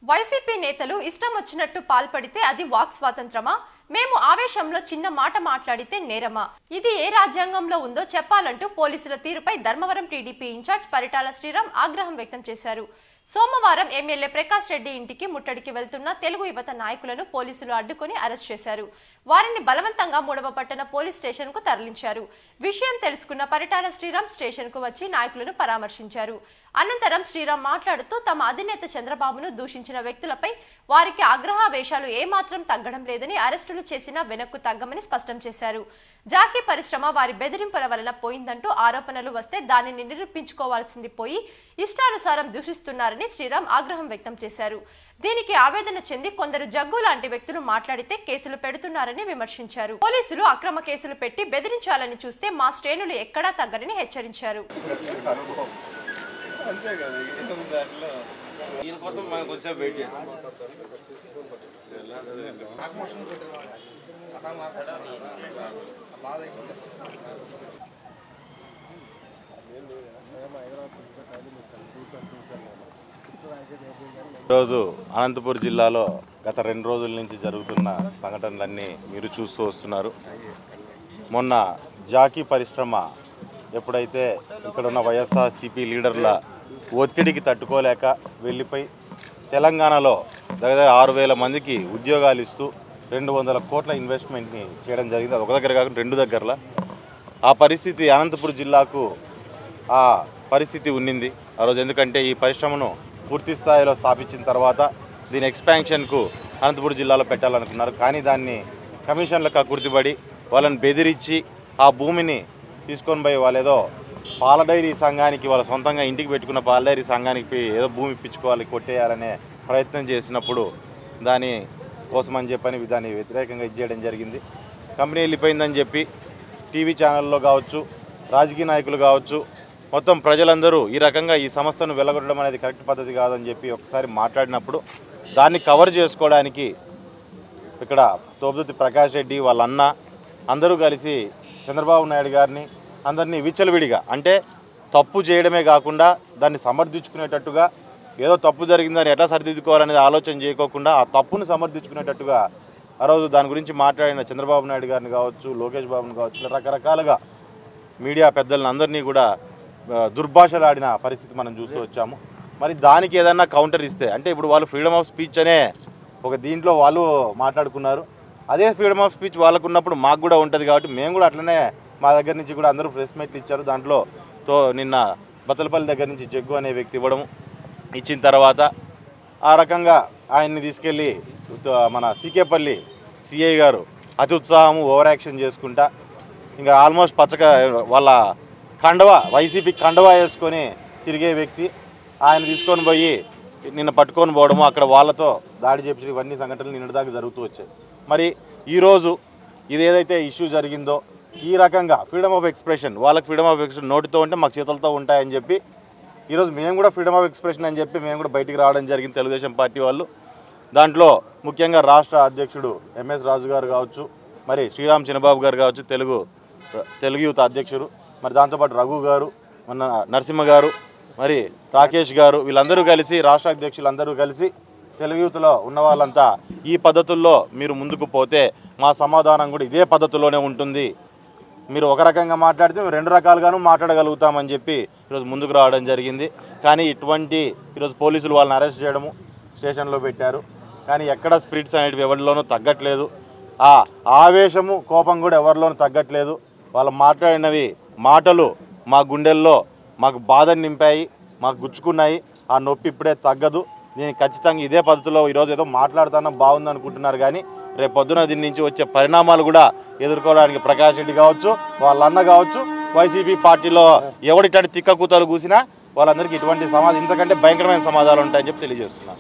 YCP నేతలు ఇష్టం వచ్చినట్టు పాల్పడితే అది వాక్ స్వాతంత్రమా మేము ఆవేశంలో చిన్న మాట మాట్లాడితే నేరమా ఇది ఏ రాజ్యాంగంలో ఉందో చెప్పాలంటూ పోలీసుల తీరుపై ధర్మవరం టీడీపీ ఇన్ఛార్జ్ పరిటాల శ్రీరామ్ ఆగ్రహం వ్యక్తం చేశారు సోమవారం ఎమ్మెల్యే ప్రకాష్ రెడ్డి ఇంటికి ముట్టడికి వెళ్తున్న తెలుగు యువత నాయకులను పోలీసులు అడ్డుకొని అరెస్ట్ చేశారు వారిని బలవంతంగా మూడవ పట్టణ పోలీస్ స్టేషన్ కు తరలించారు విషయం తెలుసుకున్న పరిటాల శ్రీరామ్ స్టేషన్ కు వచ్చి నాయకులను పరామర్శించారు అనంతరం శ్రీరామ్ మాట్లాడుతూ తమ అధినేత చంద్రబాబును దూషించిన వ్యక్తులపై వారికి ఆగ్రహావేశాలు ఏమాత్రం తగ్గడం లేదని అరెస్టులు చేసినా వెనక్కు తగ్గమని స్పష్టం చేశారు జాకీ పరిశ్రమ వారి బెదిరింపుల వలన పోయిందంటూ ఆరోపణలు వస్తే దానిని నిరూపించుకోవాల్సింది పోయి ఇష్టానుసారం దూషిస్తున్నారని శ్రీరామ్ ఆగ్రహం వ్యక్తం చేశారు దీనికి ఆవేదన చెంది కొందరు జగ్గు లాంటి వ్యక్తులు మాట్లాడితే కేసులు పెడుతున్నారని విమర్శించారు పోలీసులు అక్రమ కేసులు పెట్టి బెదిరించాలని చూస్తే మా శ్రేణులు ఎక్కడా తగ్గరని హెచ్చరించారు అంతే కదా ఏముంది దాంట్లో దీనికోసం మనం కొంచెం వెయిట్ చేస్తాం ఈరోజు అనంతపూర్ జిల్లాలో గత రెండు రోజుల నుంచి జరుగుతున్న సంఘటనలన్నీ మీరు చూస్తూ వస్తున్నారు మొన్న జాకీ పరిశ్రమ ఎప్పుడైతే ఇక్కడ ఉన్న వైఎస్ఆర్సీపీ లీడర్ల ఒత్తిడికి తట్టుకోలేక వెళ్ళిపోయి తెలంగాణలో దగ్గర ఆరు వేల మందికి ఉద్యోగాలు ఇస్తూ రెండు వందల కోట్ల ఇన్వెస్ట్మెంట్ని చేయడం జరిగింది అది ఒక దగ్గర కాకుండా రెండు దగ్గరలో ఆ పరిస్థితి అనంతపురం జిల్లాకు ఆ పరిస్థితి ఉండింది ఆ రోజు ఎందుకంటే ఈ పరిశ్రమను పూర్తి స్థాయిలో స్థాపించిన తర్వాత దీని ఎక్స్పాన్షన్కు అనంతపురం జిల్లాలో పెట్టాలనుకున్నారు కానీ దాన్ని కమిషన్లకు గుర్తుపడి వాళ్ళని బెదిరించి ఆ భూమిని తీసుకొని పోయి వాళ్ళు ఏదో పాల డైరీ సంఘానికి వాళ్ళ సొంతంగా ఇంటికి పెట్టుకున్న పాల డైరీ సంఘానికి పోయి ఏదో భూమి ఇప్పించుకోవాలి కొట్టేయాలనే ప్రయత్నం చేసినప్పుడు దాని కోసమని చెప్పని దాన్ని వ్యతిరేకంగా ఇచ్చేయడం జరిగింది కంపెనీ వెళ్ళిపోయిందని చెప్పి టీవీ ఛానల్లో కావచ్చు రాజకీయ నాయకులు కావచ్చు మొత్తం ప్రజలందరూ ఈ రకంగా ఈ సంస్థను వెలగొట్టడం అనేది కరెక్ట్ పద్ధతి కాదని చెప్పి ఒకసారి మాట్లాడినప్పుడు దాన్ని కవర్ చేసుకోవడానికి ఇక్కడ తోపుదుతి ప్రకాష్ రెడ్డి వాళ్ళ అన్న అందరూ కలిసి చంద్రబాబు నాయుడు గారిని అందరినీ విచ్చలవిడిగా అంటే తప్పు చేయడమే కాకుండా దాన్ని సమర్థించుకునేటట్టుగా ఏదో తప్పు జరిగిందని ఎట్లా సరిదిద్దుకోవాలనేది ఆలోచన చేయకోకుండా ఆ తప్పును సమర్థించుకునేటట్టుగా ఆ రోజు దాని గురించి మాట్లాడిన చంద్రబాబు నాయుడు గారిని కావచ్చు లోకేష్ బాబుని కావచ్చు ఇలా రకరకాలుగా మీడియా పెద్దలను అందరినీ కూడా ఆ, దుర్భాషలాడిన పరిస్థితి మనం చూస్తూ వచ్చాము మరి దానికి ఏదన్నా కౌంటర్ ఇస్తే అంటే ఇప్పుడు వాళ్ళు ఫ్రీడమ్ ఆఫ్ స్పీచ్ అనే ఒక దీంట్లో వాళ్ళు మాట్లాడుకున్నారు అదే ఫ్రీడమ్ ఆఫ్ స్పీచ్ వాళ్ళకు ఉన్నప్పుడు మాకు కూడా ఉంటుంది కాబట్టి మేము కూడా అట్లనే మా దగ్గర నుంచి కూడా అందరూ ప్రెస్ మీట్లు ఇచ్చారు దాంట్లో తో నిన్న బతలపల్లి దగ్గర నుంచి జగ్గు అనే వ్యక్తి ఇవ్వడం ఇచ్చిన తర్వాత ఆ రకంగా ఆయన్ని తీసుకెళ్ళి ఉత్త- మన సీకేపల్లి సిఐ గారు అతి ఉత్సాహము ఓవర్ యాక్షన్ చేసుకుంటా ఇంకా ఆల్మోస్ట్ పచ్చక వాళ్ళ కండవా వైసీపీ కండవా వేసుకొని తిరిగే వ్యక్తి ఆయన తీసుకొని పోయి నిన్న పట్టుకొని పోవడము అక్కడ వాళ్ళతో దాడి చేపించడం ఇవన్నీ సంఘటనలు నిన్నటి దాకా జరుగుతూ వచ్చాయి మరి ఈరోజు ఇది ఏదైతే ఇష్యూ జరిగిందో ఈ రకంగా ఫ్రీడమ్ ఆఫ్ ఎక్స్ప్రెషన్ వాళ్ళకి ఫ్రీడమ్ ఆఫ్ ఎక్స్ప్రెషన్ నోటితో ఉంటే మాకు చేతులతో ఉంటాయని చెప్పి ఈరోజు మేము కూడా ఫ్రీడమ్ ఆఫ్ ఎక్స్ప్రెషన్ అని చెప్పి మేము కూడా బయటికి రావడం జరిగింది తెలుగుదేశం పార్టీ వాళ్ళు దాంట్లో ముఖ్యంగా రాష్ట్ర అధ్యక్షుడు ఎంఎస్ రాజు గారు కావచ్చు మరి శ్రీరామ్ చిన్నబాబు గారు కావచ్చు తెలుగు తెలుగు యూత్ అధ్యక్షుడు మరి దాంతోపాటు రఘు గారు మన నరసింహ గారు మరి రాకేష్ గారు వీళ్ళందరూ కలిసి రాష్ట్ర అధ్యక్షులు అందరూ కలిసి తెలుగు యూత్లో ఉన్న వాళ్ళంతా ఈ పద్ధతుల్లో మీరు ముందుకు పోతే మా సమాధానం కూడా ఇదే పద్ధతిలోనే ఉంటుంది మీరు ఒక రకంగా మాట్లాడితే మేము రెండు రకాలుగాను మాట్లాడగలుగుతామని చెప్పి ఈరోజు ముందుకు రావడం జరిగింది కానీ ఇటువంటి ఈరోజు పోలీసులు వాళ్ళని అరెస్ట్ చేయడము స్టేషన్లో పెట్టారు కానీ ఎక్కడ స్పిరిట్స్ అనేటివి ఎవరిలోనూ తగ్గట్లేదు ఆ ఆవేశము కోపం కూడా ఎవరిలోనూ తగ్గట్లేదు వాళ్ళు మాట్లాడినవి మాటలు మా గుండెల్లో మాకు బాధను నింపాయి మాకు గుచ్చుకున్నాయి ఆ నొప్పి ఇప్పుడే తగ్గదు దీనికి ఖచ్చితంగా ఇదే పద్ధతిలో ఈరోజు ఏదో మాట్లాడుతున్నా బాగుంది అనుకుంటున్నారు కానీ రేపు పొద్దున దీని నుంచి వచ్చే పరిణామాలు కూడా ఎదుర్కోవడానికి ప్రకాష్ రెడ్డి కావచ్చు వాళ్ళ అన్న కావచ్చు వైసీపీ పార్టీలో ఎవరిట్లాంటి తిక్క కూతలు కూసినా వాళ్ళందరికీ ఇటువంటి సమాధానం ఇంతకంటే భయంకరమైన సమాధానాలు ఉంటాయని చెప్పి తెలియజేస్తున్నాను